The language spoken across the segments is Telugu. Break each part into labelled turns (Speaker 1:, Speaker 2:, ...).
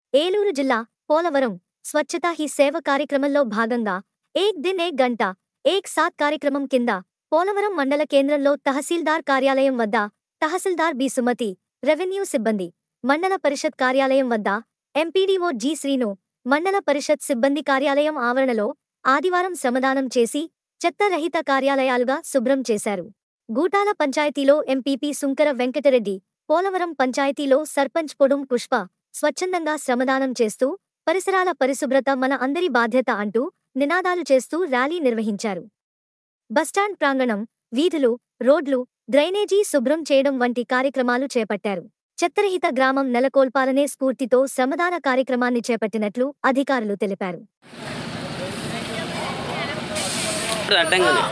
Speaker 1: ఏలూరు జిల్లా పోలవరం స్వచ్ఛతా హీ సేవ కార్యక్రమంలో భాగంగా ఏక్ దిన్ ఏక్ గంట ఏక్ సాత్ కార్యక్రమం కింద పోలవరం మండల కేంద్రంలో తహసీల్దార్ కార్యాలయం వద్ద తహసీల్దార్ బి సుమతి రెవెన్యూ సిబ్బంది మండల పరిషత్ కార్యాలయం వద్ద ఎంపీడీఓ జి శ్రీను మండల పరిషత్ సిబ్బంది కార్యాలయం ఆవరణలో ఆదివారం శ్రమదానం చేసి చెత్తరహిత కార్యాలయాలుగా శుభ్రం చేశారు గూటాల పంచాయతీలో ఎంపీపీ సుంకర వెంకటరెడ్డి పోలవరం పంచాయతీలో సర్పంచ్ పొడుం పుష్ప స్వచ్ఛందంగా శ్రమదానం చేస్తూ పరిసరాల పరిశుభ్రత మన అందరి బాధ్యత అంటూ నినాదాలు చేస్తూ ర్యాలీ నిర్వహించారు బస్టాండ్ ప్రాంగణం వీధులు రోడ్లు డ్రైనేజీ శుభ్రం చేయడం వంటి కార్యక్రమాలు చేపట్టారు చెత్తరహిత గ్రామం నెలకొల్పాలనే స్ఫూర్తితో శ్రమదాన కార్యక్రమాన్ని చేపట్టినట్లు అధికారులు తెలిపారు
Speaker 2: అడ్డంగానే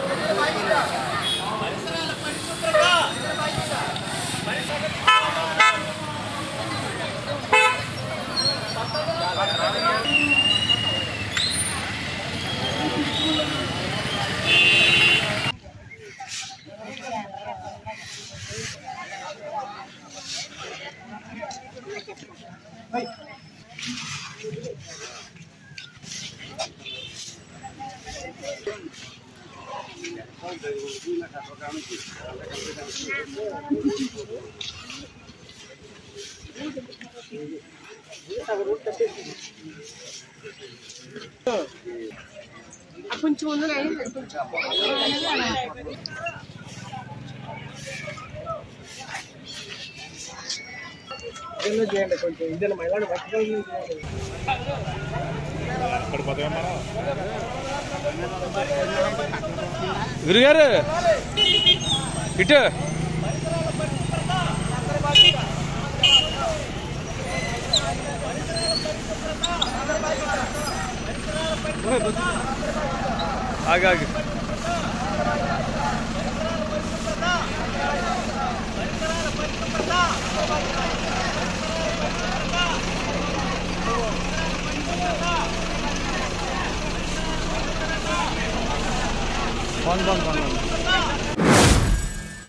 Speaker 3: కొంచెం ఉంది నాయన, కొంచెం.
Speaker 4: ఇదేనా చేయండి కొంచెం ఇదేనా మహిళలు పట్టుకొని చేయండి
Speaker 5: గురుగారు ఇటు ఆగు ఆగు ఫోన్ ఫోన్ ఫోన్